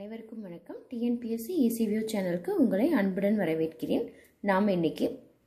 அனைவருக்கும் வணக்கம் டிஎன்பிஎஸ்சி இசிவியூ சேனலுக்கு உங்களை அன்புடன் வரவேற்கிறேன் நாம் இன்னைக்கு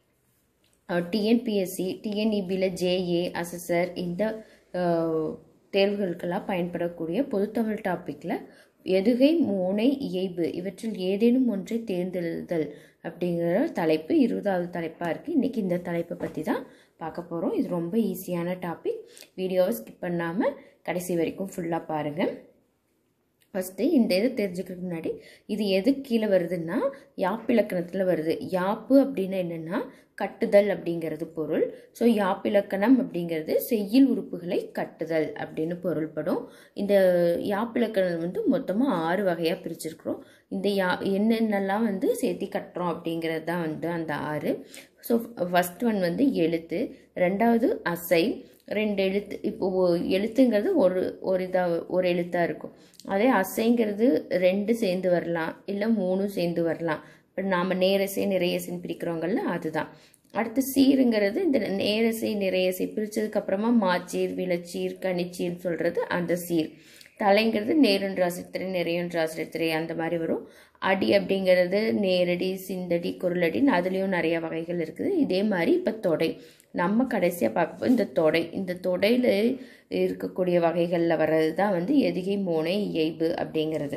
டிஎன்பிஎஸ்சி டிஎன்இபியில் ஜேஏ அசஸர் இந்த அஹ், தேர்வுகளுக்கெல்லாம் பயன்படக்கூடிய பொதுத்தமிழ் டாப்பிக்கில் எதுகை மோனை இயைபு இவற்றில் ஏதேனும் ஒன்றை தேர்ந்தெழுதல் அப்படிங்கிற தலைப்பு இருபதாவது தலைப்பாக இருக்குது இன்றைக்கி இந்த தலைப்பை பற்றி தான் பார்க்க போகிறோம் இது ரொம்ப ஈஸியான டாபிக் வீடியோவை ஸ்கிப் பண்ணாமல் கடைசி வரைக்கும் ஃபுல்லாக பாருங்கள் ஃபஸ்ட்டு இந்த இதை தெரிஞ்சுக்கிறதுக்கு முன்னாடி இது எது கீழே வருதுன்னா யாப்பிலக்கணத்தில் வருது யாப்பு அப்படின்னா என்னென்னா கட்டுதல் அப்படிங்கிறது பொருள் ஸோ யாப்பிலக்கணம் அப்படிங்கிறது செய்யுள் உறுப்புகளை கட்டுதல் அப்படின்னு பொருள்படும் இந்த யாப்பிலக்கணம் வந்து மொத்தமாக ஆறு வகையாக பிரிச்சிருக்கிறோம் இந்த யா என்னென்னலாம் வந்து சேர்த்தி கட்டுறோம் அப்படிங்கிறது தான் வந்து அந்த ஆறு ஸோ ஃபஸ்ட் ஒன் வந்து எழுத்து ரெண்டாவது அசை ரெண்டு எழுத்து இப்போ ஒ- எழுத்துங்கிறது ஒரு ஒரு இதாக ஒரு எழுத்தாக இருக்கும் அதே அசைங்கிறது ரெண்டு சேர்ந்து வரலாம் இல்லை மூணு சேர்ந்து வரலாம் இப்போ நாம் நேரசை நிறையசைன்னு பிரிக்கிறோங்கல்ல அதுதான் அடுத்து சீருங்கிறது இந்த நேரசை நிறையசை பிரித்ததுக்கப்புறமா மாச்சீர் விளச்சீர் கனிச்சீர் சொல்கிறது அந்த சீர் தலைங்கிறது நேருன்ற ஆசிரியத்திரை நிறையன்ற ஆசிரியத்திரை அந்த மாதிரி வரும் அடி அப்படிங்கிறது நேரடி சிந்தடி குரலடின்னு அதுலேயும் நிறைய வகைகள் இருக்குது இதே மாதிரி இப்போ தொடை நம்ம கடைசியாக பார்க்க போது இந்த தொடை இந்த தொடையில் இருக்கக்கூடிய வகைகளில் வர்றது தான் வந்து எதிகை மோனை இயைபு அப்படிங்கிறது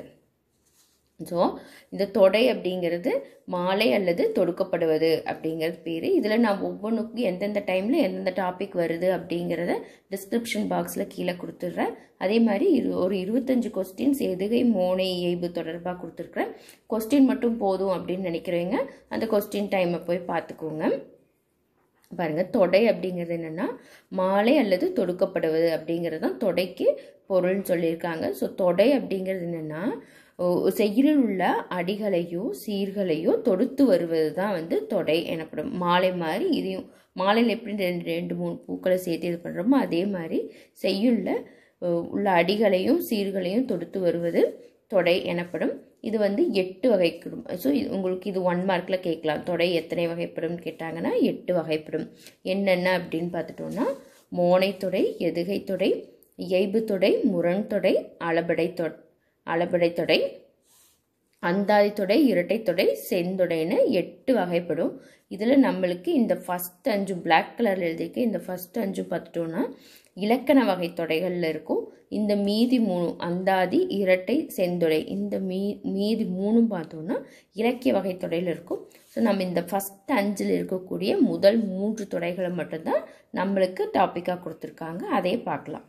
ஸோ இந்த தொடை அப்படிங்கிறது மாலை அல்லது தொடுக்கப்படுவது அப்படிங்கிறது பேர் இதில் நான் ஒவ்வொன்றுக்கும் எந்தெந்த டைமில் எந்தெந்த டாபிக் வருது அப்படிங்கிறத டிஸ்கிரிப்ஷன் பாக்ஸில் கீழே கொடுத்துட்றேன் அதே மாதிரி இரு ஒரு இருபத்தஞ்சு கொஸ்டின்ஸ் எதுகை மோனை இயைபு தொடர்பாக கொடுத்துருக்குறேன் கொஸ்டின் மட்டும் போதும் அப்படின்னு நினைக்கிறவங்க அந்த கொஸ்டின் டைமை போய் பார்த்துக்கோங்க பாருங்க தொடை அப்படிங்கிறது என்னன்னா மாலை அல்லது தொடுக்கப்படுவது அப்படிங்கிறது தான் தொடைக்கு பொருள்னு சொல்லியிருக்காங்க ஸோ தொடை அப்படிங்கிறது என்னன்னா ஓ- செய்யுளில் உள்ள அடிகளையோ சீர்களையோ தொடுத்து வருவது தான் வந்து தொடை எனப்படும் மாலை மாதிரி இதையும் மாலையில் எப்படி ரெண்டு ரெண்டு மூணு பூக்களை சேர்த்து இது பண்ணுறோமோ அதே மாதிரி செய்யுள்ள உள்ள அடிகளையும் சீர்களையும் தொடுத்து வருவது தொடை எனப்படும் இது வந்து எட்டு வகைப்படும் ஸோ இது உங்களுக்கு இது ஒன் மார்க்கில் கேட்கலாம் தொடை எத்தனை வகைப்படும் கேட்டாங்கன்னா எட்டு வகைப்படும் என்னென்ன அப்படின்னு பார்த்துட்டோம்னா மோனை தொடை எதுகை தொடை இயைபு தொடை முரண் தொடை அளபடை தொ அளபடை தொடை அந்தாதி தொடை இரட்டை தொடை செந்தொடைன்னு எட்டு வகைப்படும் இதில் நம்மளுக்கு இந்த ஃபஸ்ட் அஞ்சு Black கலரில் எழுதியிருக்க இந்த ஃபஸ்ட் அஞ்சு பார்த்துட்டோன்னா இலக்கண வகை தொடைகளில் இருக்கும் இந்த மீதி மூணு அந்தாதி இரட்டை செந்தொடை இந்த மீ மீதி மூணும் பார்த்தோன்னா இலக்கிய வகை தொடையில் இருக்கும் ஸோ நம்ம இந்த ஃபஸ்ட் அஞ்சில் இருக்கக்கூடிய முதல் மூன்று தொடைகளை மட்டும்தான் நம்மளுக்கு டாப்பிக்காக கொடுத்துருக்காங்க அதையே பார்க்கலாம்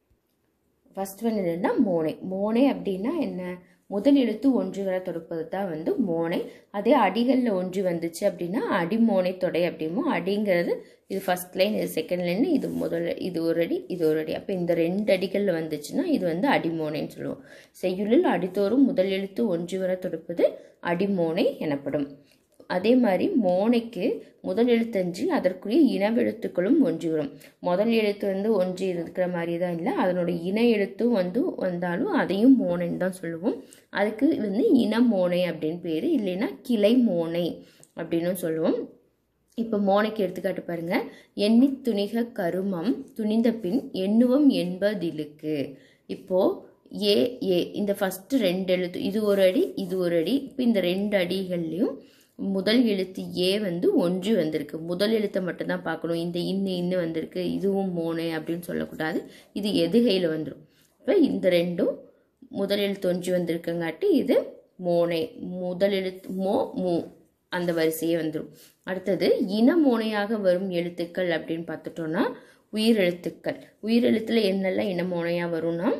ஃபர்ஸ்ட் ஒன் என்னன்னா மோனை மோனை அப்படின்னா என்ன முதல் எழுத்து ஒன்று வர தொடுப்பது தான் வந்து மோனை அதே அடிகளில் ஒன்று வந்துச்சு அப்படின்னா அடிமோனை தொடை அப்படிமோ அடிங்கிறது இது ஃபர்ஸ்ட் லைன் இது செகண்ட் லைன் இது முதல் இது ஒரு அடி இது ஒரு அடி அப்போ இந்த ரெண்டு அடிகளில் வந்துச்சுன்னா இது வந்து அடிமோனைன்னு சொல்லுவோம் செய்யுளில் அடித்தோறும் முதல் எழுத்து ஒன்று வர தொடுப்பது அடிமோனை எனப்படும் அதே மாதிரி மோனைக்கு முதல் எழுத்தஞ்சு அதற்குரிய இனவெழுத்துக்களும் ஒன்று வரும் முதல் எழுத்து வந்து ஒன்று இருக்கிற மாதிரி தான் இல்லை அதனோட இன எழுத்தும் வந்து வந்தாலும் அதையும் மோனைன்னு தான் சொல்லுவோம் அதுக்கு வந்து இன மோனை அப்படின்னு பேர் இல்லைன்னா கிளை மோனை அப்படின்னு சொல்லுவோம் இப்போ மோனைக்கு எடுத்துக்காட்டு பாருங்க எண்ணி துணிக கருமம் துணிந்த பின் எண்ணுவம் என்பதிலுக்கு இப்போ ஏ ஏ இந்த ஃபஸ்ட்டு ரெண்டு எழுத்து இது ஒரு அடி இது ஒரு அடி இப்போ இந்த ரெண்டு அடிகள்லையும் முதல் எழுத்து ஏ வந்து ஒன்று வந்திருக்கு முதல் எழுத்தை மட்டும்தான் பார்க்கணும் இந்த இன்னு இன்னு வந்திருக்கு இதுவும் மோனை அப்படின்னு சொல்லக்கூடாது இது எதுகையில் வந்துடும் இப்போ இந்த ரெண்டும் முதல் எழுத்து ஒன்று வந்திருக்கங்காட்டி இது மோனை முதல் எழுத்து மோ மூ அந்த வரிசையே வந்துடும் அடுத்தது இன மோனையாக வரும் எழுத்துக்கள் அப்படின்னு பார்த்துட்டோம்னா உயிரெழுத்துக்கள் உயிரெழுத்துல என்னெல்லாம் இன மோனையாக வரும்னா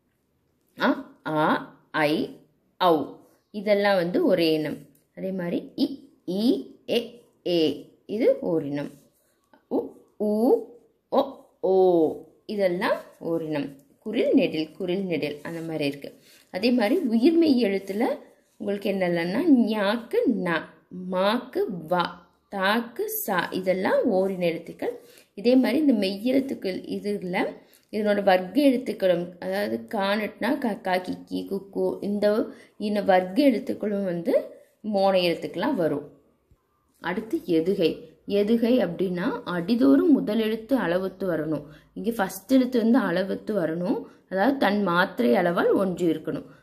அ ஆ ஐ ஔ இதெல்லாம் வந்து ஒரே இனம் அதே மாதிரி இ இ எ ஏ இது ஓரினம் உ ஊ ஒ ஓ இதெல்லாம் ஓரினம் குரில் நெடில் குரில் நெடில் அந்த மாதிரி இருக்குது அதே மாதிரி உயிர்மெய் எழுத்தில் உங்களுக்கு என்னெல்லாம்னா ஞாக்கு ந மாக்கு வா தாக்கு சா இதெல்லாம் ஓரின எழுத்துக்கள் இதே மாதிரி இந்த மெய்யெழுத்துக்கள் இதில் இதனோட வர்க்க எழுத்துக்களும் அதாவது கானட்னா கக்கா கிக்கி குக்கு இந்த இந்த வர்க்க எழுத்துக்களும் வந்து மோன எழுத்துக்கெல்லாம் வரும் அடுத்து எதுகை எதுகை அப்படின்னா அடிதோறும் முதல் எழுத்து அளவுத்து வரணும் இங்கே ஃபஸ்ட் எழுத்து வந்து அளவுத்து வரணும் அதாவது தன் மாத்திரை அளவால் ஒன்று இருக்கணும்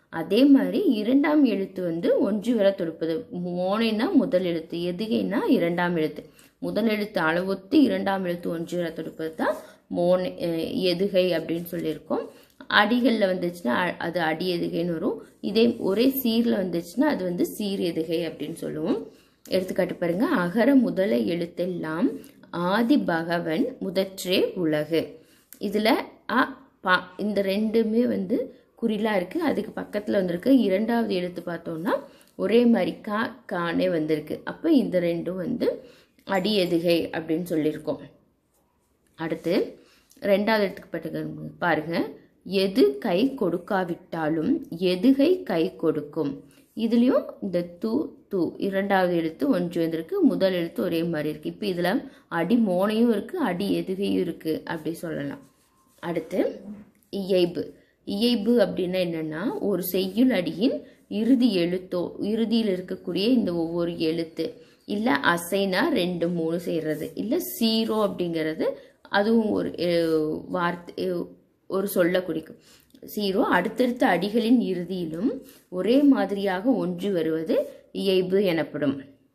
அதே மாதிரி இரண்டாம் எழுத்து வந்து ஒன்றி வர தொடுப்பது மோனைனா முதல் எழுத்து எதுகைனா இரண்டாம் எழுத்து முதல் எழுத்து அளவொத்து இரண்டாம் எழுத்து ஒன்றி வர தொடுப்பது தான் மோனை அஹ், எதுகை அப்படின்னு சொல்லியிருக்கோம் அடிகளில் வந்துச்சுன்னா அ- அது அடி எதுகைன்னு வரும் இதே ஒரே சீரில் வந்துச்சுன்னா அது வந்து சீர் எதுகை அப்படின்னு சொல்லுவோம் எடுத்துக்காட்டு பாருங்க அகர முதல எழுத்தெல்லாம் ஆதி பகவன் முதற்றே உலகு இதில் அ பா இந்த ரெண்டுமே வந்து குறிலா இருக்குது அதுக்கு பக்கத்தில் வந்திருக்கு இரண்டாவது எழுத்து பார்த்தோம்னா ஒரே மாதிரி கா கானே வந்திருக்கு அப்போ இந்த ரெண்டும் வந்து அடி எதுகை அப்படின்னு சொல்லியிருக்கோம் அடுத்து ரெண்டாவது எடுத்துக்கப்பட்ட பாருங்க எது கை கொடுக்காவிட்டாலும் எதுகை கை கொடுக்கும் இதுலேயும் இந்த து து இரண்டாவது எழுத்து ஒன்று வந்திருக்கு முதல் எழுத்து ஒரே மாதிரி இருக்குது இப்போ இதில் அடி மோனையும் இருக்குது அடி எதுகையும் இருக்குது அப்படி சொல்லலாம் அடுத்து இயைபு இயைபு அப்படின்னா என்னன்னா ஒரு செய்யுள் அடியின் இறுதி எழுத்தோ இறுதியில் இருக்கக்கூடிய இந்த ஒவ்வொரு எழுத்து இல்லை அசைனா ரெண்டு மூணு செய்கிறது இல்லை சீரோ அப்படிங்கிறது அதுவும் ஒரு அஹ், வார்த்தை அஹ், ஒரு சொல்ல குறிக்கும் சீரோ அடுத்தடுத்த அடிகளின் இறுதியிலும் ஒரே மாதிரியாக ஒன்று வருவது இயைபு எனப்படும்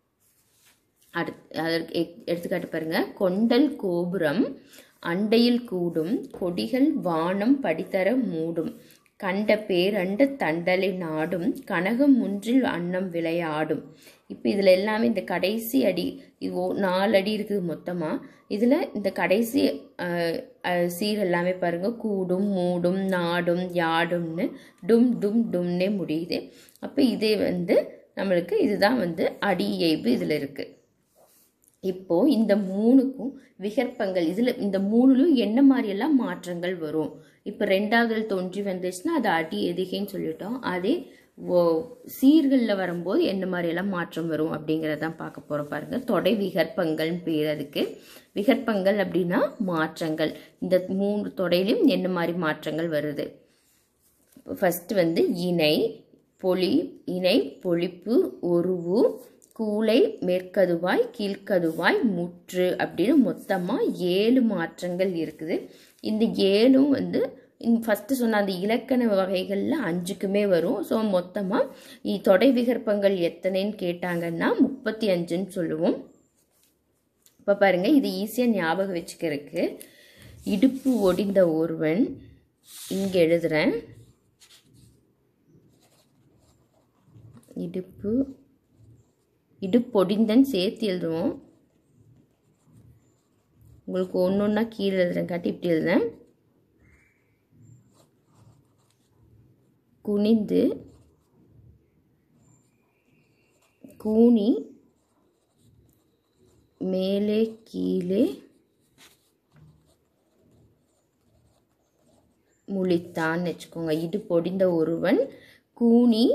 அடுத் அதற்கு எக்- எடுத்துக்காட்டு பாருங்க கொண்டல் கோபுரம் அண்டையில் கூடும் கொடிகள் வானம் படித்தர மூடும் கண்ட பேரண்ட தண்டலை நாடும் கனகம் முன்றில் அன்னம் விளையாடும் இப்போ இதில் எல்லாமே இந்த கடைசி அடி இது ஓ- நாலு அடி இருக்குது மொத்தமாக இதில் இந்த கடைசி அஹ், அஹ், சீர் எல்லாமே பாருங்க கூடும் மூடும் நாடும் யாடும்னு டும் டும் டும்னே முடியுது அப்போ இதே வந்து நம்மளுக்கு இதுதான் வந்து அடி இயைபு இதில் இருக்குது இப்போ இந்த மூணுக்கும் விகற்பங்கள் இதில் இந்த மூணுலையும் என்ன மாதிரியெல்லாம் மாற்றங்கள் வரும் இப்போ ரெண்டாவது எழுத்து ஒன்றி வந்துச்சுன்னா அது அடி எதிகைன்னு சொல்லிட்டோம் அதே ஓ சீர்களில் வரும்போது என்ன மாதிரியெல்லாம் மாற்றம் வரும் அப்படிங்கிறதான் பார்க்க போகிறோம் பாருங்க தொடை விகற்பங்கள்னு பேர் அதுக்கு விகற்பங்கள் அப்படின்னா மாற்றங்கள் இந்த மூன்று தொடையிலும் என்ன மாதிரி மாற்றங்கள் வருது ஃபர்ஸ்ட் வந்து இணை பொலி இணை பொழிப்பு ஒருவு கூளை மேற்கதுவாய் கீழ்க்கதுவாய் முற்று அப்படின்னு மொத்தமாக ஏழு மாற்றங்கள் இருக்குது இந்த ஏழும் வந்து ஃபஸ்ட்டு சொன்ன அந்த இலக்கண வகைகளில் அஞ்சுக்குமே வரும் ஸோ மொத்தமாக தொடை விகற்பங்கள் எத்தனைன்னு கேட்டாங்கன்னா முப்பத்தி அஞ்சுன்னு சொல்லுவோம் இப்போ பாருங்க இது ஈஸியாக ஞாபகம் வச்சுக்கிறதுக்கு இடுப்பு ஒடிந்த ஒருவன் இங்கே எழுதுகிறேன் இடுப்பு இடுப்பொடிந்தன் சேர்த்து எழுதுவோம் உங்களுக்கு ஒன்று ஒன்றா கீழே எழுதுறேன் காட்டி இப்படி எழுதுறேன் குனிந்து கூனி மேலே கீழே முழித்தான் வச்சுக்கோங்க இடுப்பொடிந்த ஒருவன் கூனி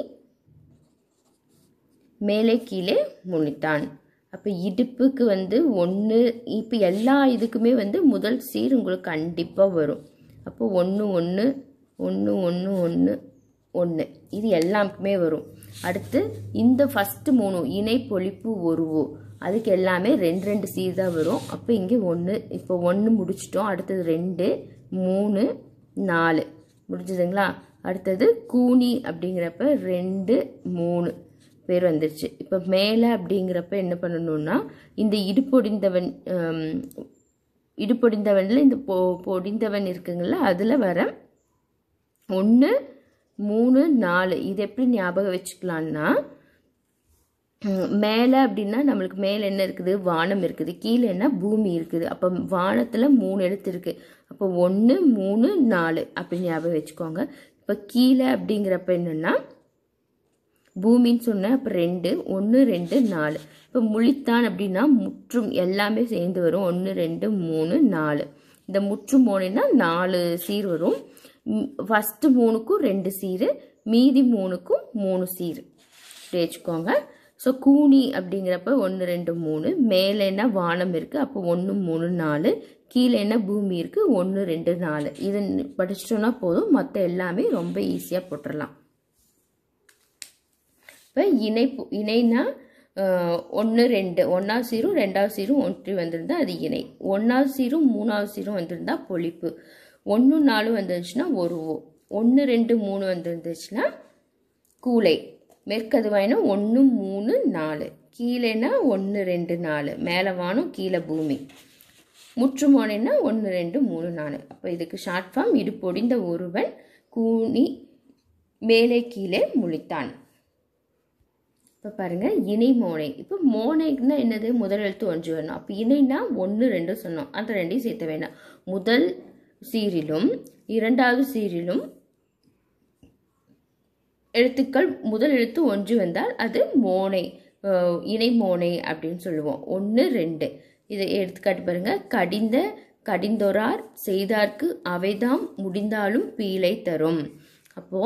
மேலே கீழே முழித்தான் அப்போ இடுப்புக்கு வந்து ஒன்று இப்போ எல்லா இதுக்குமே வந்து முதல் சீர் உங்களுக்கு கண்டிப்பாக வரும் அப்போ ஒன்று ஒன்று ஒன்று ஒன்று ஒன்று ஒன்று இது எல்லாருக்குமே வரும் அடுத்து இந்த ஃபஸ்ட்டு மூணு இணை பொழிப்பு ஒருவோ அதுக்கு எல்லாமே ரெண்டு ரெண்டு சீர் தான் வரும் அப்போ இங்கே ஒன்று இப்போ ஒன்று முடிச்சிட்டோம் அடுத்தது ரெண்டு மூணு நாலு முடிஞ்சதுங்களா அடுத்தது கூனி அப்படிங்கிறப்ப ரெண்டு மூணு பேர் வந்துருச்சு இப்போ மேலே அப்படிங்கிறப்ப என்ன பண்ணணும்னா இந்த இடுப்பொடிந்தவன் ஹம், இடுப்பொடிந்தவனில் இந்த பொ பொடிந்தவன் இருக்குங்கள அதில் வர ஒன்று மூணு நாலு இது எப்படி ஞாபகம் வச்சுக்கலான்னா ஹம், மேலே அப்படின்னா நம்மளுக்கு மேலே என்ன இருக்குது வானம் இருக்குது கீழே என்ன பூமி இருக்குது அப்போ வானத்தில் மூணு எழுத்து இருக்குது அப்போ ஒன்று மூணு நாலு அப்படி ஞாபகம் வச்சுக்கோங்க இப்போ கீழே அப்படிங்கிறப்ப என்னென்னா பூமின்னு சொன்னேன் அப்போ ரெண்டு ஒன்று ரெண்டு நாலு இப்போ முழித்தான் அப்படின்னா முற்றும் எல்லாமே சேர்ந்து வரும் ஒன்று ரெண்டு மூணு நாலு இந்த முற்றும் போனேன்னா நாலு சீர் வரும் ஃபஸ்ட்டு மூணுக்கும் ரெண்டு சீர் மீதி மூணுக்கும் மூணு சீர் இப்படி வச்சுக்கோங்க ஸோ கூனி அப்படிங்கிறப்ப ஒன்று ரெண்டு மூணு மேலேன்னா வானம் இருக்குது அப்போ ஒன்று மூணு நாலு கீழே என்ன பூமி இருக்குது ஒன்று ரெண்டு நாலு இது படிச்சிட்டோன்னா போதும் மற்ற எல்லாமே ரொம்ப ஈஸியாக போட்டுடலாம் இப்போ இணை இணைனா ஒன்று ரெண்டு ஒன்றாவது சீரும் ரெண்டாவது சீரும் ஒன்றி வந்திருந்தா அது இணை ஒன்றாவது சீரும் மூணாவது சீரும் வந்திருந்தா பொழிப்பு ஒன்று நாலு வந்துருந்துச்சுன்னா ஒரு ஓ ஒன்று ரெண்டு மூணு வந்துருந்துச்சுன்னா கூலை மேற்கதுவாயினா ஒன்று மூணு நாலு கீழேனா ஒன்று ரெண்டு நாலு மேலே வானம் கீழே பூமி முற்றுமோனைனா ஒன்று ரெண்டு மூணு நாலு அப்போ இதுக்கு ஷார்ட் ஃபார்ம் இடுப்பொடிந்த ஒருவன் கூனி மேலே கீழே முழித்தான் இப்போ பாருங்கள் இணை மோனை இப்போ மோனைன்னா என்னது முதல் எழுத்து ஒன்று வரணும் அப்போ இணைனா ஒன்று ரெண்டு சொன்னோம் அந்த ரெண்டையும் சேர்த்த வேண்டாம் முதல் சீரிலும் இரண்டாவது சீரிலும் எழுத்துக்கள் முதல் எழுத்து ஒன்று வந்தால் அது மோனை அஹ், இணை மோனை அப்படின்னு சொல்லுவோம் ஒன்று ரெண்டு இதை எடுத்துக்காட்டு பாருங்க கடிந்த கடிந்தொரார் செய்தார்க்கு அவைதாம் முடிந்தாலும் பீலை தரும் அப்போ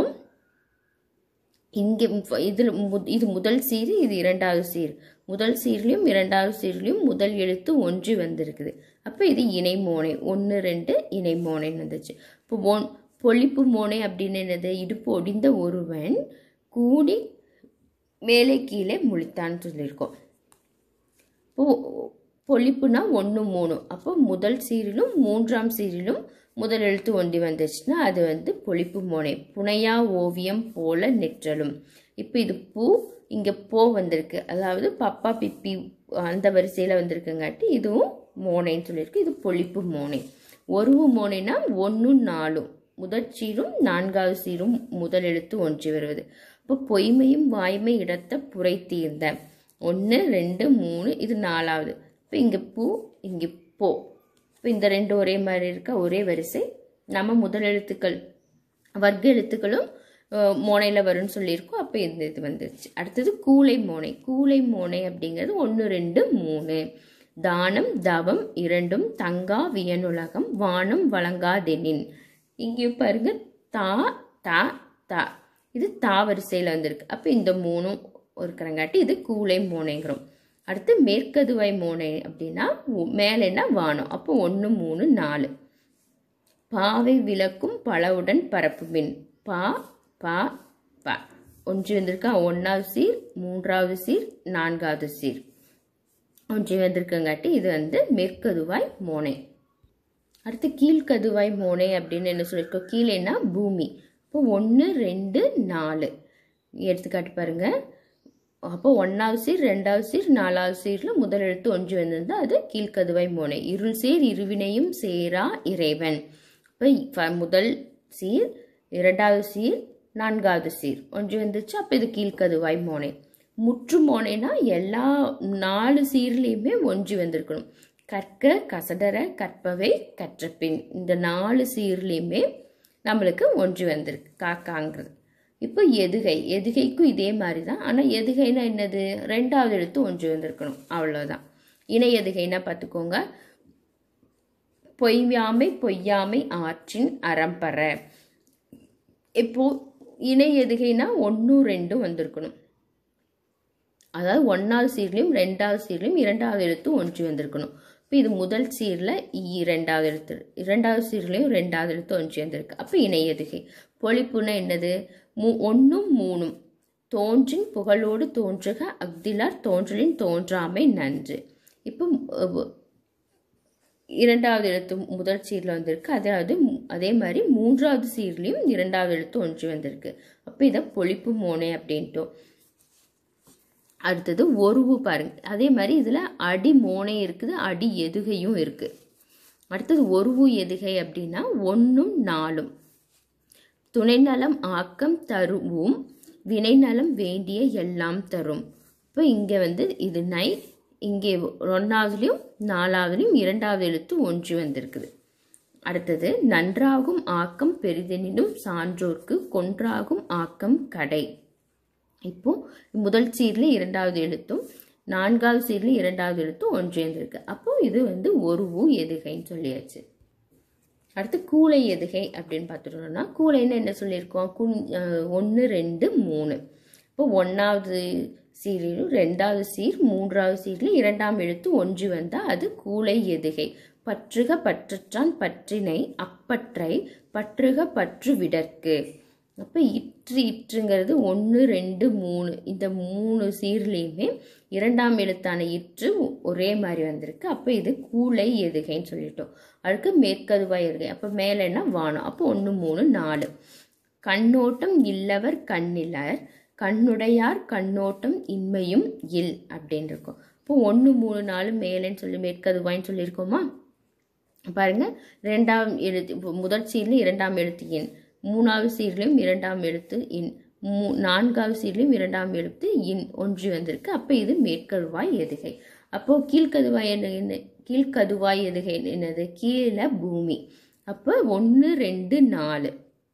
இங்கே இதில் இது முதல் சீர் இது இரண்டாவது சீர் முதல் சீர்லையும் இரண்டாவது சீர்லையும் முதல் எழுத்து ஒன்று வந்திருக்குது அப்போ இது இணை மோனை ஒன்று ரெண்டு இணை மோனைன்னு வந்துச்சு இப்போ மோன் பொழிப்பு மோனை அப்படின்னு என்னது இடுப்பு ஒடிந்த ஒருவன் கூடி மேலே கீழே முழித்தான்னு சொல்லியிருக்கோம் இப்போ பொழிப்புனா ஒன்று மூணு அப்போ முதல் சீரிலும் மூன்றாம் சீரிலும் முதல் எழுத்து ஒண்டி வந்துச்சுன்னா அது வந்து பொழிப்பு மோனை புனையா ஓவியம் போல நெற்றலும் இப்போ இது பூ இங்கே போ வந்திருக்கு அதாவது பப்பா பிப்பி அந்த வரிசையில் வந்திருக்குங்காட்டி இதுவும் மோனைன்னு சொல்லியிருக்கு இது பொழிப்பு மோனை ஒருவு மோனைனா ஒன்றும் நாலும் முதல் சீரும் நான்காவது சீரும் முதல் எழுத்து ஒன்றி வருவது இப்போ பொய்மையும் வாய்மை இடத்த புரை தீர்ந்த ஒன்று ரெண்டு மூணு இது நாலாவது இப்போ இங்கே பூ இங்கே போ இப்போ இந்த ரெண்டு ஒரே மாதிரி இருக்க ஒரே வரிசை நம்ம முதல் எழுத்துக்கள் வர்க்க எழுத்துக்களும் அஹ், மோனையில வரும்னு சொல்லியிருக்கோம் அப்போ இந்த இது வந்துருச்சு அடுத்தது கூலை மோனை கூலை மோனை அப்படிங்கிறது ஒன்று ரெண்டு மூணு தானம் தவம் இரண்டும் தங்கா வியனுலகம் வானம் வழங்காதெனின் இங்கே பாருங்க தா தா தா இது தா வரிசையில் வந்திருக்கு அப்போ இந்த மூணும் இருக்கிறங்காட்டி இது கூலை மோனைங்கிறோம் அடுத்து மேற்கதுவாய் மோனை அப்படின்னா உ- மேலேன்னா வானம் அப்போ ஒன்று மூணு நாலு பாவை விளக்கும் பலவுடன் பரப்புமின் பா பா பா ஒன்று வந்திருக்கா ஒன்றாவது சீர் மூன்றாவது சீர் நான்காவது சீர் ஒன்று வந்திருக்கங்காட்டி இது வந்து மேற்கதுவாய் மோனை அடுத்து கீழ்கதுவாய் மோனை அப்படின்னு என்ன சொல்லியிருக்கோம் கீழேன்னா பூமி இப்போ ஒன்று ரெண்டு நாலு எடுத்துக்காட்டு பாருங்க அப்போ ஒன்றாவது சீர் ரெண்டாவது சீர் நாலாவது சீரில் முதல் எழுத்து ஒன்று வந்திருந்தா அது கீழ்கதுவாய் மோனை இருள் சேர் இருவினையும் சேரா இறைவன் இப்போ முதல் சீர் இரண்டாவது சீர் நான்காவது சீர் ஒன்று வந்துச்சு அப்போ இது கீழ்கதுவாய் மோனை முற்று மோனைனா எல்லா நாலு சீர்லேயுமே ஒன்று வந்திருக்கணும் கற்க கசடர கற்பவை கற்றபின் இந்த நாலு சீர்லேயுமே நம்மளுக்கு ஒன்று வந்திருக்கு காக்காங்கிறது இப்போ எதுகை எதுகைக்கும் இதே மாதிரி தான் ஆனால் எதுகைனா என்னது ரெண்டாவது எழுத்து ஒன்று வந்திருக்கணும் அவ்வளோதான் இணை எதுகைனா பார்த்துக்கோங்க பொய்யாமை பொய்யாமை ஆற்றின் அறம்பற இப்போ இணை எதுகைனா ஒன்றும் ரெண்டும் வந்திருக்கணும் அதாவது ஒன்றாவது சீர்லையும் ரெண்டாவது சீர்லையும் இரண்டாவது எழுத்து ஒன்று வந்திருக்கணும் இப்போ இது முதல் சீரில் ஈ ரெண்டாவது எழுத்து இரண்டாவது சீர்லையும் ரெண்டாவது எழுத்து ஒன்று வந்திருக்கு அப்போ இணை எதுகை பொழிப்புனா என்னது மூ ஒன்றும் மூணும் தோன்றின் புகழோடு தோன்றுக அக்திலார் தோன்றலின் தோன்றாமை நன்று இப்போ அஹ், இரண்டாவது எழுத்து முதல் சீரில் வந்திருக்கு அதாவது மு- அதே மாதிரி மூன்றாவது சீர்லையும் இரண்டாவது எழுத்து ஒன்று வந்திருக்கு அப்போ இதை பொழிப்பு மோனை அப்படின்ட்டோம் அடுத்தது ஒருவு பாருங்க அதே மாதிரி இதில் அடி மோனை இருக்குது அடி எதுகையும் இருக்குது அடுத்தது ஒருவு எதுகை அப்படின்னா ஒன்றும் நாலும் துணைநலம் ஆக்கம் தருவும் வினைநலம் வேண்டிய எல்லாம் தரும் இப்போ இங்கே வந்து இது நை இங்கே ஒன்றாவதுலேயும் நாலாவதுலேயும் இரண்டாவது எழுத்து ஒன்று வந்திருக்குது அடுத்தது நன்றாகும் ஆக்கம் பெரிதெனினும் சான்றோர்க்கு கொன்றாகும் ஆக்கம் கடை இப்போ முதல் சீரில் இரண்டாவது எழுத்தும் நான்காவது சீரில் இரண்டாவது எழுத்தும் ஒன்று இருந்திருக்கு அப்போ இது வந்து ஒரு ஊ எதுகைன்னு சொல்லியாச்சு அடுத்து கூளை எதுகை அப்படின்னு பார்த்துட்டோம்னா கூளைன்னு என்ன சொல்லியிருக்கோம் குன் ஒன்று ரெண்டு மூணு இப்போ ஒன்றாவது சீரிலும் ரெண்டாவது சீர் மூன்றாவது சீரில் இரண்டாம் எழுத்து ஒன்று வந்தால் அது கூளை எதுகை பற்றுக பற்றற்றான் பற்றினை அப்பற்றை பற்றுக பற்று விடற்கு அப்போ இற்று இற்றுங்கிறது ஒன்று ரெண்டு மூணு இந்த மூணு சீர்லேயுமே இரண்டாம் எழுத்தான இற்று ஒரே மாதிரி வந்திருக்கு அப்போ இது கூளை எதுகைன்னு சொல்லிட்டோம் அதுக்கு மேற்கதுவாய் எதுகை அப்போ மேலேன்னா வானம் அப்போ ஒன்று மூணு நாலு கண்ணோட்டம் இல்லவர் கண்ணிலர் கண்ணுடையார் கண்ணோட்டம் இன்மையும் இல் அப்படின்னு இருக்கும் இப்போ ஒன்று மூணு நாலு மேலேன்னு சொல்லி மேற்கதுவாயின்னு சொல்லியிருக்கோமா பாருங்க இரண்டாம் எழுத்து இப்போ முதல் சீரில் இரண்டாம் எழுத்து இன் மூணாவது சீர்லையும் இரண்டாம் எழுத்து இன் மூ நான்காவது சீர்லையும் இரண்டாம் எழுத்து இன் ஒன்றி வந்திருக்கு அப்போ இது மேற்கருவாய் எதுகை அப்போ கீழ்கதுவாய் என்ன என்ன கீழ்கதுவாய் எதுகை என்னது கீழே பூமி அப்போ ஒன்று ரெண்டு நாலு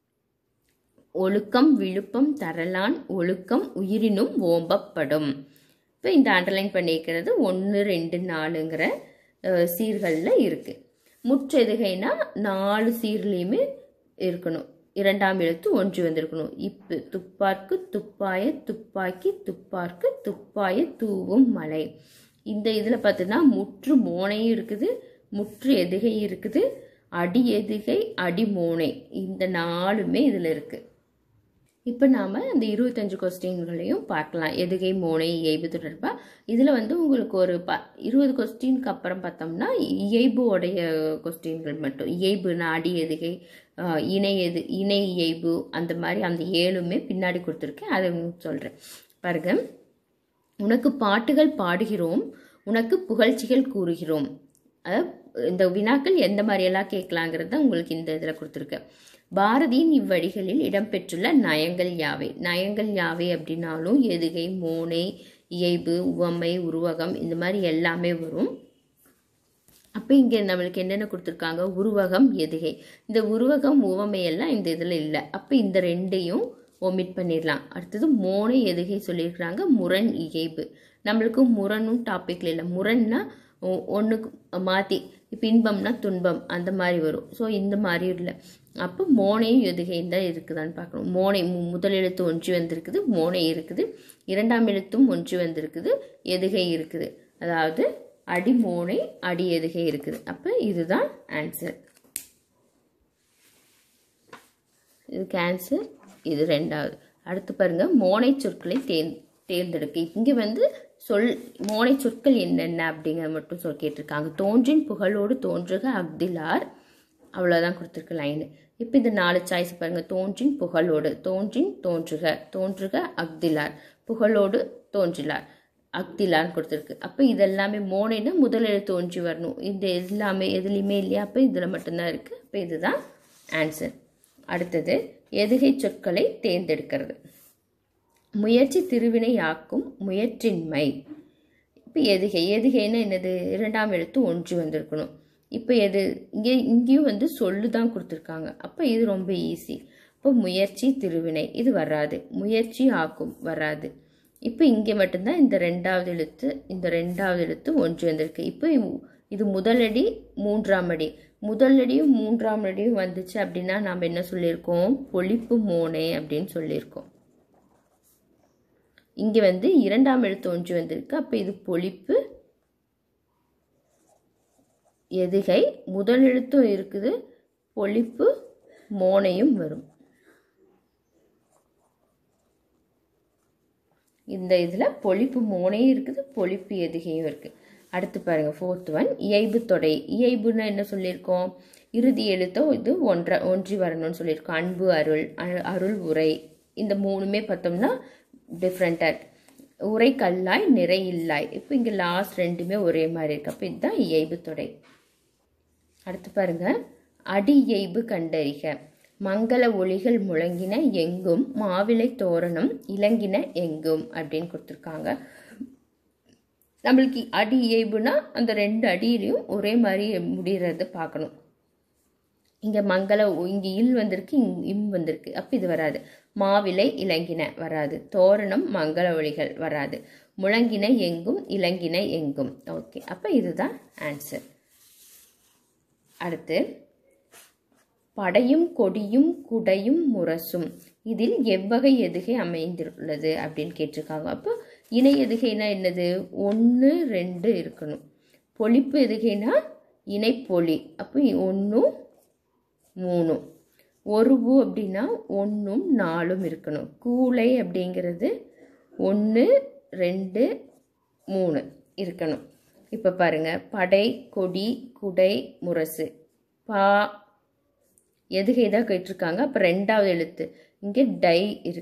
ஒழுக்கம் விழுப்பம் தரலான் ஒழுக்கம் உயிரினும் ஓம்பப்படும் இப்போ இந்த அண்டர்லைன் பண்ணியிருக்கிறது ஒன்று ரெண்டு நாலுங்கிற சீர்களில் இருக்குது முற்றெதுகைனா நாலு சீர்லேயுமே இருக்கணும் இரண்டாம் எழுத்து ஒன்று வந்திருக்கணும் இப்பு துப்பார்க்கு துப்பாய துப்பாக்கி துப்பார்க்கு துப்பாய தூவும் மலை இந்த இதில் பார்த்தீங்கன்னா முற்று மோனையும் இருக்குது முற்று எதுகை இருக்குது அடி எதுகை அடி மோனை இந்த நாலுமே இதில் இருக்குது இப்போ நாம் அந்த இருபத்தஞ்சு கொஸ்டின்களையும் பார்க்கலாம் எதுகை மோனை இயைபு தொடர்பாக இதில் வந்து உங்களுக்கு ஒரு ப இருபது கொஸ்டினுக்கு அப்புறம் பார்த்தோம்னா இயைபுடைய கொஸ்டின்கள் மட்டும் இயைபுனா அடி எதுகை ஆஹ், இணை எது இணை இயைபு அந்த மாதிரி அந்த ஏழுமே பின்னாடி கொடுத்துருக்கேன் அதை சொல்கிறேன் பாருங்க உனக்கு பாட்டுகள் பாடுகிறோம் உனக்கு புகழ்ச்சிகள் கூறுகிறோம் அதாவது இந்த வினாக்கள் எந்த மாதிரியெல்லாம் கேட்கலாங்கிறது தான் உங்களுக்கு இந்த இதில் கொடுத்துருக்கேன் பாரதியின் இவ்வடிகளில் இடம்பெற்றுள்ள நயங்கள் யாவை நயங்கள் யாவை அப்படின்னாலும் எதுகை மோனை இயைபு உவமை உருவகம் இந்த மாதிரி எல்லாமே வரும் அப்போ இங்கே நம்மளுக்கு என்னென்ன கொடுத்துருக்காங்க உருவகம் எதுகை இந்த உருவகம் உவமை எல்லாம் இந்த இதில் இல்லை அப்போ இந்த ரெண்டையும் ஒமிட் பண்ணிடலாம் அடுத்தது மோனை எதுகை சொல்லியிருக்கிறாங்க முரண் இயைபு நம்மளுக்கு முரணும் டாப்பிக்கில் இல்லை முரண்னா ஒன்றுக்கு மாற்றி இப்போ இன்பம்னா துன்பம் அந்த மாதிரி வரும் ஸோ இந்த மாதிரி இல்லை அப்போ மோனையும் எதுகையும் தான் இருக்குதான்னு பார்க்கணும் மோனை மு முதல் எழுத்து ஒன்று வந்திருக்குது மோனை இருக்குது இரண்டாம் எழுத்தும் ஒன்று வந்திருக்குது எதுகை இருக்குது அதாவது அடி மோனை அடி எதுகை இருக்குது அப்போ இதுதான் ஆன்சர் இதுக்கு ஆன்சர் இது ரெண்டாவது அடுத்து பாருங்க மோனை சொற்களை தேர் தேர்ந்தெடுக்க இங்கே வந்து சொல் மோனை சொற்கள் என்னென்ன அப்படிங்கிறத மட்டும் சொல் கேட்டிருக்காங்க தோன்றின் புகழோடு தோன்றுக அக்திலார் அவ்வளோதான் கொடுத்துருக்கு லைனு இப்போ இந்த நாலு சாய்ஸ் பாருங்க தோன்றின் புகழோடு தோன்றின் தோன்றுக தோன்றுக அக்திலார் புகழோடு தோன்றிலார் அக்திலான்னு கொடுத்துருக்கு அப்போ இதெல்லாமே மோனைனா முதல் எழுத்து ஒன்றி வரணும் இந்த எல்லாமே எதுலேயுமே இல்லையா அப்போ இதில் மட்டும்தான் இருக்குது அப்போ இதுதான் ஆன்சர் அடுத்தது எதுகை சொற்களை தேர்ந்தெடுக்கிறது முயற்சி திருவினையாக்கும் முயற்றின்மை இப்போ எதுகை எதுகைன்னா என்னது இரண்டாம் எழுத்து ஒன்று வந்திருக்கணும் இப்போ எது இங்கே இங்கேயும் வந்து சொல்லு தான் கொடுத்துருக்காங்க அப்போ இது ரொம்ப ஈஸி இப்போ முயற்சி திருவினை இது வராது முயற்சி ஆக்கும் வராது இப்போ இங்கே மட்டும்தான் இந்த ரெண்டாவது எழுத்து இந்த ரெண்டாவது எழுத்து ஒன்று வந்திருக்கு இப்போ இவ்- இது முதலடி மூன்றாம் அடி முதலடியும் மூன்றாம் அடியும் வந்துச்சு அப்படின்னா நாம் என்ன சொல்லியிருக்கோம் பொழிப்பு மோனை அப்படின்னு சொல்லியிருக்கோம் இங்கே வந்து இரண்டாம் எழுத்து ஒன்று வந்திருக்கு அப்போ இது பொழிப்பு எதுகை முதல் எழுத்தும் இருக்குது பொழிப்பு மோனையும் வரும் இந்த இதில் பொழிப்பு மோனையும் இருக்குது பொழிப்பு எதுகையும் இருக்குது அடுத்து பாருங்கள் ஃபோர்த் ஒன் இயைபு தொடை இயைபுன்னா என்ன சொல்லியிருக்கோம் இறுதி எழுத்தோ இது ஒன்றை ஒன்றி வரணும்னு சொல்லியிருக்கோம் அன்பு அருள் அ- அருள் உரை இந்த மூணுமே பார்த்தோம்னா டிஃப்ரெண்ட்டாக உரை கல்லாய் நிறை இல்லாய் இப்போ இங்கே லாஸ்ட் ரெண்டுமே ஒரே மாதிரி இருக்கு அப்போ இதுதான் இயைபு தொடை அடுத்து பாருங்க அடி இயைபு கண்டறிக மங்கள ஒளிகள் முழங்கின எங்கும் மாவிலை தோரணம் இலங்கின எங்கும் அப்படின்னு கொடுத்துருக்காங்க நம்மளுக்கு அடி இயைபுனா அந்த ரெண்டு அடியிலையும் ஒரே மாதிரி முடிகிறது பார்க்கணும் இங்கே மங்கள இங்கே இல் வந்திருக்கு இங் இம் வந்திருக்கு அப்போ இது வராது மாவிலை இலங்கின வராது தோரணம் மங்கள ஒளிகள் வராது முழங்கின எங்கும் இலங்கின எங்கும் ஓகே அப்போ இதுதான் ஆன்சர் அடுத்து படையும் கொடியும் குடையும் முரசும் இதில் எவ்வகை எதுகை அமைந்துள்ளது அப்படின்னு கேட்டிருக்காங்க அப்போ இணை எதுகைனா என்னது ஒன்று ரெண்டு இருக்கணும் பொழிப்பு எதுகைனா இணைப்பொலி அப்போ ஒன்றும் மூணும் ஒருவு அப்படின்னா ஒன்றும் நாலும் இருக்கணும் கூளை அப்படிங்கிறது ஒன்று ரெண்டு மூணு இருக்கணும் இப்போ பாருங்க படை கொடி குடை முரசு பா எதுகை தான் கேட்டிருக்காங்க அப்போ ரெண்டாவது எழுத்து இங்கே டை இருக்குது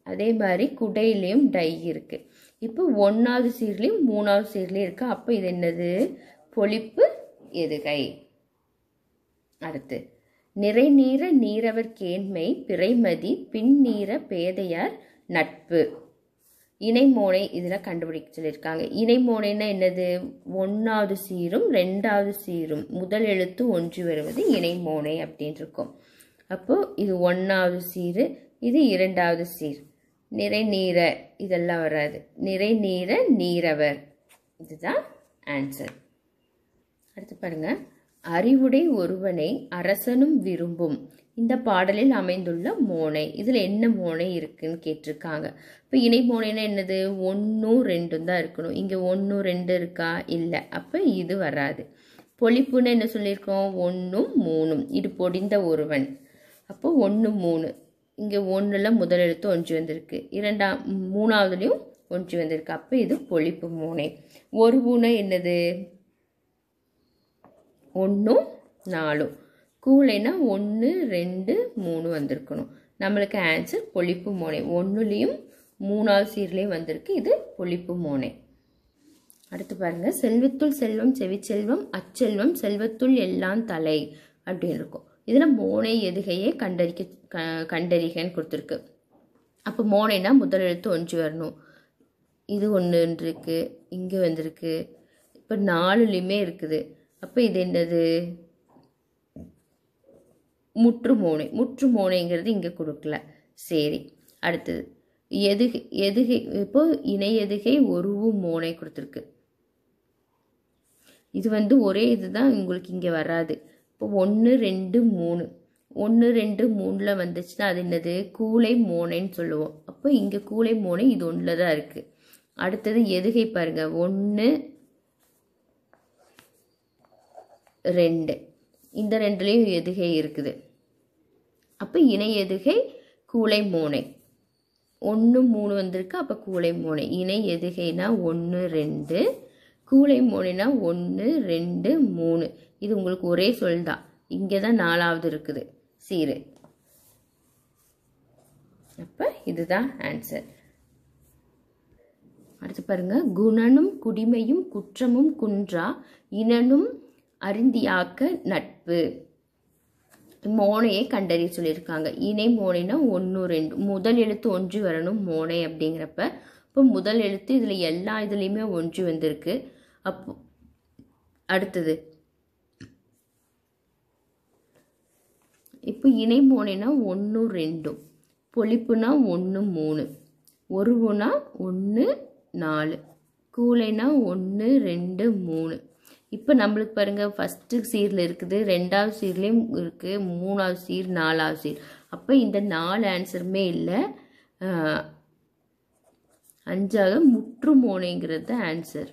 அதே மாதிரி குடையிலையும் டை இருக்கு இப்போ ஒன்றாவது சீர்லையும் மூணாவது சீர்லையும் இருக்கு அப்போ இது என்னது பொழிப்பு எதுகை அடுத்து நிறைநீர நீரவர் கேண்மை பிறைமதி பின்னீர பேதையார் நட்பு இணைமோனை இதில் கண்டுபிடிக்க சொல்லியிருக்காங்க இணைமோனைன்னா என்னது ஒன்றாவது சீரும் ரெண்டாவது சீரும் முதல் எழுத்து ஒன்று வருவது இணைமோனை அப்படின்னு இருக்கும் அப்போது இது ஒன்றாவது சீரு இது இரண்டாவது சீர் நிறை நீர இதெல்லாம் வராது நிறை நீர நீரவர் இதுதான் ஆன்சர் அடுத்து பாருங்க அறிவுடை ஒருவனை அரசனும் விரும்பும் இந்த பாடலில் அமைந்துள்ள மோனை இதில் என்ன மோனை இருக்குன்னு கேட்டிருக்காங்க இப்போ இணை மோனைனா என்னது ஒன்றும் ரெண்டும் தான் இருக்கணும் இங்கே ஒன்றும் ரெண்டு இருக்கா இல்லை அப்போ இது வராது பொழிப்புன்னு என்ன சொல்லியிருக்கோம் ஒன்றும் மூணும் இது பொடிந்த ஒருவன் அப்போ ஒன்று மூணு இங்கே ஒன்றில் முதல் எழுத்து ஒன்று வந்திருக்கு இரண்டாம் மூணாவதுலேயும் ஒன்று வந்திருக்கு அப்போ இது பொழிப்பு மூனை ஒரு பூனை என்னது ஒன்றும் நாலும் கூலைனா ஒன்று ரெண்டு மூணு வந்திருக்கணும் நம்மளுக்கு ஆன்சர் பொழிப்பு மோனை ஒன்றுலேயும் மூணாவது சீர்லேயும் வந்திருக்கு இது பொழிப்பு மோனை அடுத்து பாருங்க செல்வத்துள் செல்வம் செவிச்செல்வம் அச்செல்வம் செல்வத்துள் எல்லாம் தலை அப்படின்னு இருக்கும் இதில் மோனை எதுகையே கண்டறிக்க க கண்டறிகன்னு கொடுத்துருக்கு அப்போ மோனைனா முதல் எழுத்து ஒன்று வரணும் இது ஒன்று இருக்கு இங்கே வந்திருக்கு இப்போ நாலுலேயுமே இருக்குது அப்போ இது என்னது முற்று மோனை முற்று மோனைங்கிறது இங்கே கொடுக்கல சரி அடுத்தது எதுகை எதுகை இப்போ இணை எதுகை ஒருவு மோனை கொடுத்துருக்கு இது வந்து ஒரே இதுதான் உங்களுக்கு இங்கே வராது இப்போ ஒன்று ரெண்டு மூணு ஒன்று ரெண்டு மூணில் வந்துச்சுன்னா அது என்னது கூளை மோனைன்னு சொல்லுவோம் அப்போ இங்கே கூளை மோனை இது ஒன்றில் தான் இருக்குது அடுத்தது எதுகை பாருங்க ஒன்று ரெண்டு இந்த ரெண்டுலேயும் எதுகை இருக்குது அப்போ இணை எதுகை கூளை மோனை ஒன்று மூணு வந்திருக்கு அப்போ கூளை மோனை இணை எதுகைனா ஒன்று ரெண்டு கூளை மோனைனா ஒன்று ரெண்டு மூணு இது உங்களுக்கு ஒரே சொல் தான் இங்கே தான் நாலாவது இருக்குது சீரு அப்போ இதுதான் ஆன்சர் அடுத்து பாருங்க குணனும் குடிமையும் குற்றமும் குன்றா இனனும் அருந்தியாக்க நட்பு மோனையை கண்டறிய சொல்லியிருக்காங்க இணை மோனைனா ஒன்று ரெண்டு முதல் எழுத்து ஒன்று வரணும் மோனை அப்படிங்கிறப்ப இப்போ முதல் எழுத்து இதில் எல்லா இதுலேயுமே ஒன்று வந்திருக்கு அப்போ அடுத்தது இப்போ இணை மோனைனா ஒன்று ரெண்டும் பொழிப்புனா ஒன்று மூணு ஒருவுனா ஒன்று நாலு கூலைனா ஒன்று ரெண்டு மூணு இப்போ நம்மளுக்கு பாருங்கள் ஃபஸ்ட்டு சீரில் இருக்குது ரெண்டாவது சீர்லேயும் இருக்குது மூணாவது சீர் நாலாவது சீர் அப்போ இந்த நாலு ஆன்சருமே இல்லை அஞ்சாவது முற்றுமோனைங்கிறது தான் ஆன்சர்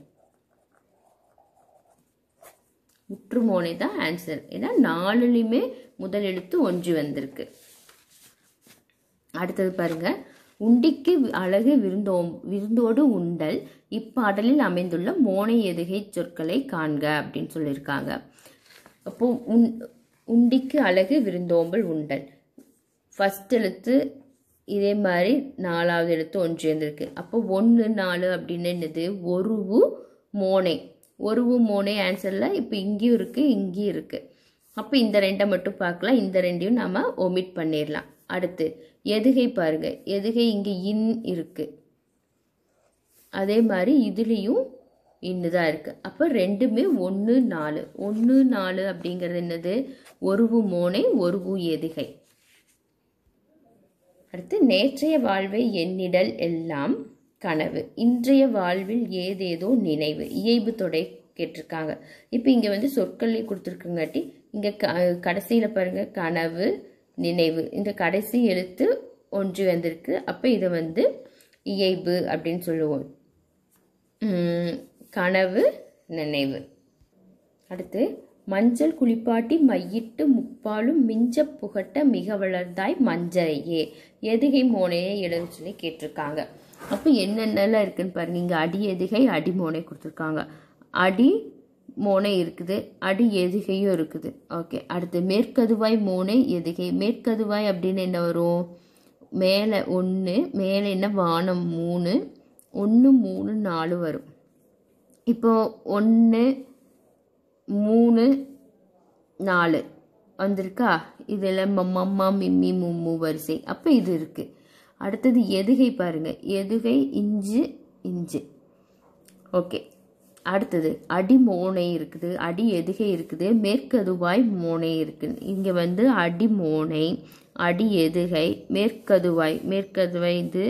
முற்றுமோனை தான் ஆன்சர் ஏன்னா நாலுலேயுமே முதல் எழுத்து ஒன்று வந்திருக்கு அடுத்தது பாருங்க உண்டிக்கு அழகு விருந்தோம் விருந்தோடு உண்டல் இப்பாடலில் அமைந்துள்ள மோனை எதுகை சொற்களை காண்க அப்படின்னு சொல்லியிருக்காங்க அப்போ உன் உண்டிக்கு அழகு விருந்தோம்பல் உண்டல் ஃபஸ்ட் எழுத்து இதே மாதிரி நாலாவது எழுத்து ஒன்று இருந்திருக்கு அப்போ ஒன்று நாலு அப்படின்னு என்னது ஒருவு மோனை ஒருவு மோனை ஆன்சரில் இப்போ இங்கேயும் இருக்குது இங்கேயும் இருக்குது அப்போ இந்த ரெண்டை மட்டும் பார்க்கலாம் இந்த ரெண்டையும் நம்ம ஒமிட் பண்ணிடலாம் அடுத்து எதுகை பாருங்க எதுகை இங்கே இன் இருக்கு அதே மாதிரி இதுலேயும் இன்னு தான் இருக்குது அப்போ ரெண்டுமே ஒன்று நாலு ஒன்று நாலு அப்படிங்கிறது என்னது ஒருவு மோனை ஒருவு எதுகை அடுத்து நேற்றைய வாழ்வை எண்ணிடல் எல்லாம் கனவு இன்றைய வாழ்வில் ஏதேதோ நினைவு இயைபு தொடை கேட்டிருக்காங்க இப்போ இங்கே வந்து சொற்களே கொடுத்துருக்குங்காட்டி இங்கே க கடைசியில் பாருங்கள் கனவு நினைவு இந்த கடைசி எழுத்து ஒன்று வந்திருக்கு அப்போ இதை வந்து இயைபு அப்படின்னு சொல்லுவோம் கனவு நினைவு அடுத்து மஞ்சள் குளிப்பாட்டி மையிட்டு முப்பாலும் மிஞ்ச புகட்ட மிக வளர்ந்தாய் மஞ்சளையே எதுகை மோனையை எழுத சொல்லி கேட்டிருக்காங்க அப்போ என்னென்னலாம் இருக்குன்னு பாருங்க இங்கே அடி எதுகை அடி மோனை கொடுத்துருக்காங்க அடி மோனை இருக்குது அடி எதுகையும் இருக்குது ஓகே அடுத்து மேற்கதுவாய் மோனை எதுகை மேற்கதுவாய் அப்படின்னு என்ன வரும் மேலே ஒன்று மேலே என்ன வானம் மூணு ஒன்று மூணு நாலு வரும் இப்போ ஒன்று மூணு நாலு வந்திருக்கா இதில் மம்மா மிம்மி மும்மு வரிசை அப்போ இது இருக்குது அடுத்தது எதுகை பாருங்க எதுகை இஞ்சு இஞ்சு ஓகே அடுத்தது அடி மோனை இருக்குது அடி எதுகை இருக்குது மேற்கதுவாய் மோனை இருக்குது இங்கே வந்து அடி மோனை அடி எதுகை மேற்கதுவாய் மேற்கதுவாய் இது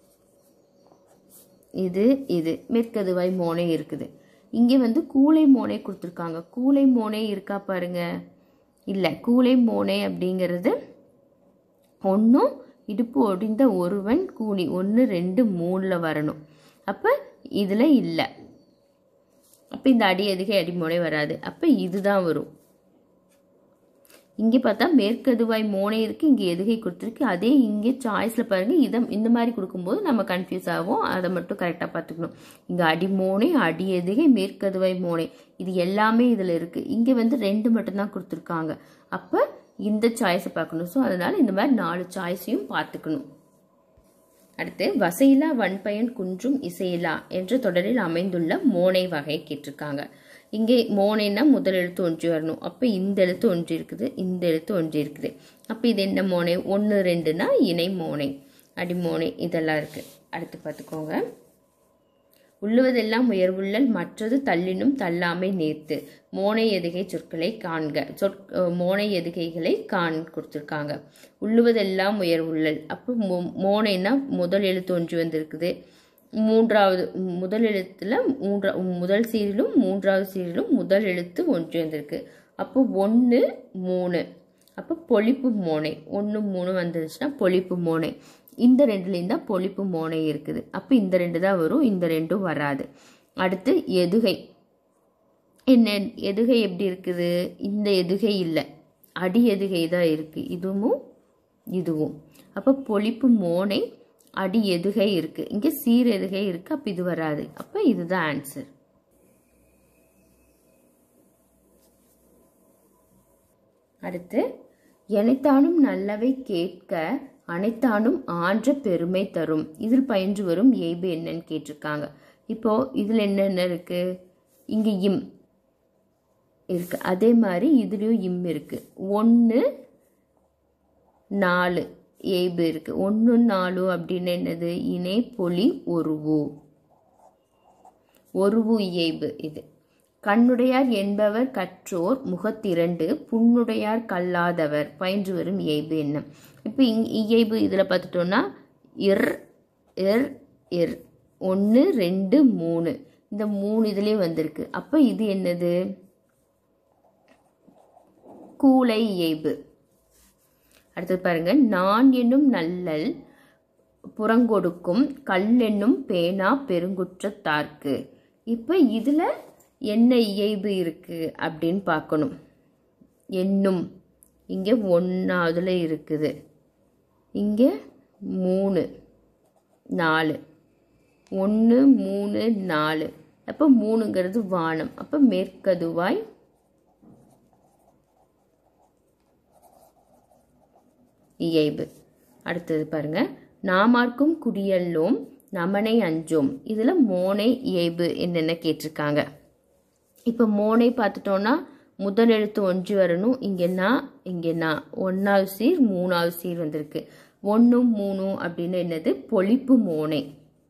இது இது மேற்கதுவாய் மோனை இருக்குது இங்கே வந்து கூளை மோனை கொடுத்துருக்காங்க கூளை மோனை இருக்கா பாருங்க இல்லை கூளை மோனை அப்படிங்கிறது ஒன்றும் இடுப்பு ஒடிந்த ஒருவன் கூனி ஒன்று ரெண்டு மூணில் வரணும் அப்போ இதில் இல்லை அப்போ இந்த அடி எதுகை அடிமோனை வராது அப்போ இதுதான் வரும் இங்கே பார்த்தா மேற்கதுவாய் மோனை இருக்குது இங்கே எதுகை கொடுத்துருக்கு அதே இங்கே சாய்ஸில் பாருங்கள் இதை இந்த மாதிரி கொடுக்கும்போது நம்ம கன்ஃபியூஸ் ஆகும் அதை மட்டும் கரெக்டாக பார்த்துக்கணும் இங்கே அடி மோனை அடி எதுகை மேற்கதுவாய் மோனை இது எல்லாமே இதில் இருக்குது இங்கே வந்து ரெண்டு மட்டும்தான் கொடுத்துருக்காங்க அப்போ இந்த சாய்ஸை பார்க்கணும் ஸோ அதனால் இந்த மாதிரி நாலு சாய்ஸையும் பார்த்துக்கணும் அடுத்து வசையிலா வன்பயன் குன்றும் இசையிலா என்ற தொடரில் அமைந்துள்ள மோனை வகை கேட்டிருக்காங்க இங்கே மோனைன்னா முதல் எழுத்து ஒன்று வரணும் அப்போ இந்த எழுத்து ஒன்று இருக்குது இந்த எழுத்து ஒன்று இருக்குது அப்போ இது என்ன மோனை ஒன்று ரெண்டுனா இணை மோனை அடிமோனை இதெல்லாம் இருக்குது அடுத்து பார்த்துக்கோங்க உள்ளுவதெல்லாம் உயர்வுள்ளல் மற்றது தள்ளினும் தள்ளாமை நேர்த்து மோனை எதுகை சொற்களை காண்க சொற் மோனை எதுகைகளை காண் கொடுத்துருக்காங்க உள்ளுவதெல்லாம் உயர்வுள்ளல் அப்போ மோ மோனைன்னா முதல் எழுத்து ஒன்று வந்திருக்குது மூன்றாவது முதல் எழுத்தில் மூன்றா முதல் சீரிலும் மூன்றாவது சீரிலும் முதல் எழுத்து ஒன்று வந்திருக்கு அப்போ ஒன்று மூணு அப்போ பொழிப்பு மோனை ஒன்று மூணு வந்துருச்சுன்னா பொழிப்பு மோனை இந்த ரெண்டுலேயும் தான் பொழிப்பு மோனை இருக்குது அப்போ இந்த ரெண்டு தான் வரும் இந்த ரெண்டும் வராது அடுத்து எதுகை என்ன எதுகை எப்படி இருக்குது இந்த எதுகை இல்லை அடி எதுகை தான் இருக்குது இதுவும் இதுவும் அப்போ பொழிப்பு மோனை அடி எதுகை இருக்குது இங்கே சீர் எதுகை இருக்குது அப்போ இது வராது அப்போ இதுதான் ஆன்சர் அடுத்து எனைத்தானும் நல்லவை கேட்க அனைத்தானும் ஆன்ற பெருமை தரும் இதில் பயின்று வரும் ஏய்பு என்னன்னு கேட்டிருக்காங்க இப்போ இதில் என்னென்ன இருக்கு இங்கே இம் இருக்கு அதே மாதிரி இதுலேயும் இம் இருக்கு ஒன்று நாலு ஏய்பு இருக்கு ஒன்று நாலு அப்படின்னு என்னது இணை பொலி ஒருவு ஒருவு இயைபு இது கண்ணுடையார் என்பவர் கற்றோர் முகத்திரண்டு புண்ணுடையார் கல்லாதவர் பயின்று வரும் இயைபு என்ன இப்போ இங் இயைபு இதில் பார்த்துட்டோன்னா இர் இர் இர் ஒன்று ரெண்டு மூணு இந்த மூணு இதுலேயும் வந்திருக்கு அப்போ இது என்னது கூலை இயைபு அடுத்தது பாருங்க நான் என்னும் நல்லல் புறங்கொடுக்கும் கல் என்னும் பேனா பெருங்குற்றத்தார்க்கு இப்போ இதில் என்ன இயைபு இருக்குது அப்படின்னு பார்க்கணும் என்னும் இங்கே ஒன்றாவதுல இருக்குது இங்கே மூணு நாலு ஒன்று மூணு நாலு அப்போ மூணுங்கிறது வானம் அப்போ மேற்கதுவாய் இயைபு அடுத்தது பாருங்க நாமார்க்கும் குடியல்லோம் நமனை அஞ்சோம் இதில் மோனை இயைபு என்னென்ன கேட்டிருக்காங்க இப்போ மோனை பார்த்துட்டோன்னா முதல் எழுத்து ஒன்று வரணும் இங்கே நான் இங்கே நான் ஒன்றாவது சீர் மூணாவது சீர் வந்திருக்கு ஒன்றும் மூணும் அப்படின்னு என்னது பொழிப்பு மோனை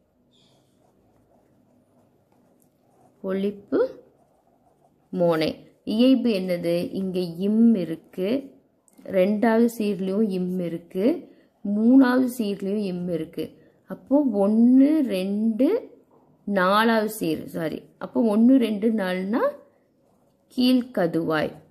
பொழிப்பு மோனை இயைபு என்னது இங்கே இம் இருக்கு ரெண்டாவது சீர்லேயும் இம் இருக்கு மூணாவது சீர்லேயும் இம் இருக்கு அப்போ ஒன்று ரெண்டு நாலாவது சீர் சாரி அப்போ ஒன்று ரெண்டு நாலுனா கீழ்கதுவாய்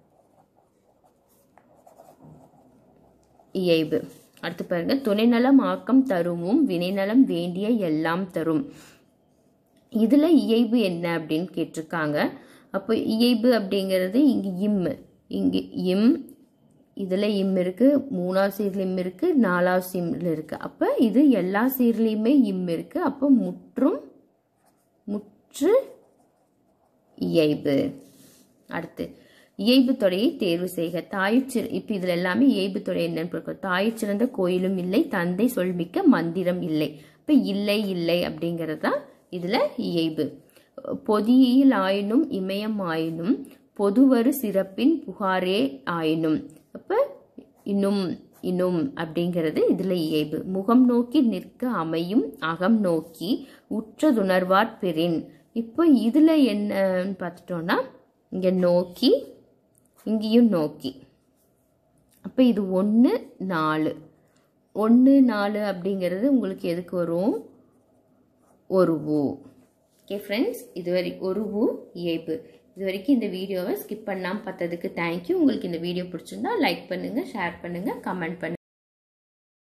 இயைபு அடுத்து பாருங்க துணைநலம் ஆக்கம் தருமும் வினைநலம் வேண்டிய எல்லாம் தரும் இதில் இயைபு என்ன அப்படின்னு கேட்டிருக்காங்க அப்போ இயைபு அப்படிங்கிறது இங்கே இம் இங்கே இம் இதில் இம் இருக்குது மூணாவது சீரில் இம் இருக்குது நாலாவது சீரில் இருக்குது அப்போ இது எல்லா சீர்லேயுமே இம் இருக்குது அப்போ முற்றும் முற்று இயைபு அடுத்து இயைபு தொடையை தேர்வு செய்க தாயுச்சி இப்போ இதில் எல்லாமே இயைபு தொடை என்னன்னு பார்க்கணும் தாயுச் சிறந்த கோயிலும் இல்லை தந்தை சொல்மிக்க மந்திரம் இல்லை இப்போ இல்லை இல்லை அப்படிங்கிறது தான் இதில் இயைபு பொதியில் ஆயினும் இமயம் ஆயினும் பொதுவரு சிறப்பின் புகாரே ஆயினும் அப்போ இன்னும் இன்னும் அப்படிங்கிறது இதில் இயைபு முகம் நோக்கி நிற்க அமையும் அகம் நோக்கி உற்றதுணர்வார் பெறின் இப்போ இதில் என்னன்னு பார்த்துட்டோன்னா இங்கே நோக்கி இங்கேயும் நோக்கி அப்போ இது ஒன்று நாலு ஒன்று நாலு அப்படிங்கிறது உங்களுக்கு எதுக்கு வரும் ஒரு ஊ ஓகே ஃப்ரெண்ட்ஸ் இதுவரை ஒரு ஊ இயைபு இது வரைக்கும் இந்த வீடியோவை ஸ்கிப் பண்ணாமல் பார்த்ததுக்கு தேங்க்யூ உங்களுக்கு இந்த வீடியோ பிடிச்சிருந்தா லைக் பண்ணுங்கள் ஷேர் பண்ணுங்கள் கமெண்ட் பண்ணுங்கள்